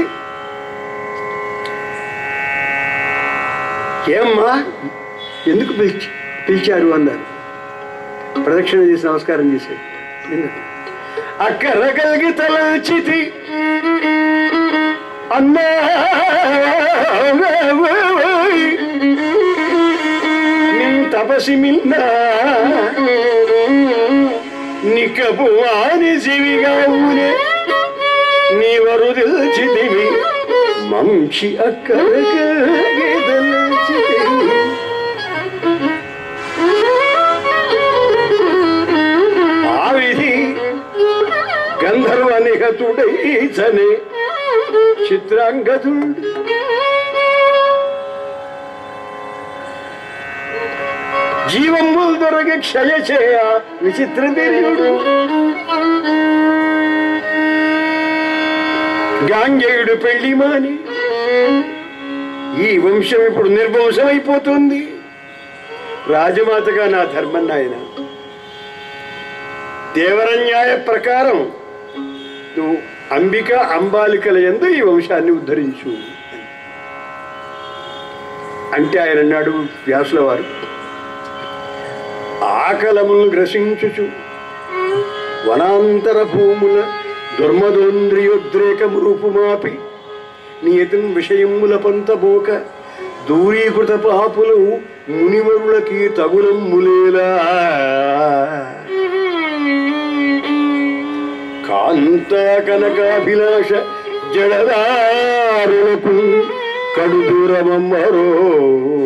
ఏమ్మా ఎందుకు పిలిచి పిలిచారు అన్నారు ప్రదక్షిణ చేసి నమస్కారం చేశాడు ఎందుకు అక్కర కలిగి తలచితి అన్నా నిన్ తపసి మిన్న నికపు వాని జీవిగా ఊనే నీవరు తెలిచితివి మంచి అక్కర కలిగి తలచితివి ఆ విధి గంధర్వ నిహతుడై చనే చిత్రాంగదుడు జీవములు దొరకి క్షయ చేయ విచిత్ర వీర్యుడు గాంగేయుడు పెళ్లి మాని ఈ వంశం ఇప్పుడు నిర్వంశమైపోతుంది రాజమాతగా నా ధర్మం నాయన దేవరన్యాయ ప్రకారం నువ్వు అంబిక అంబాలికల ఎందు ఈ వంశాన్ని ఉద్ధరించు అంటే ఆయన అన్నాడు వ్యాసుల వారు ఆకలములు గ్రసించుచు వనాంతర భూముల దుర్మదోంద్రియోద్రేకము రూపుమాపి నియతం విషయముల పంతబోక దూరీకృత పాపులు మునివరులకి తగులమ్ములేలా కాంత కనకాభిలాష జడదారులకు కడు దూరమమ్మరో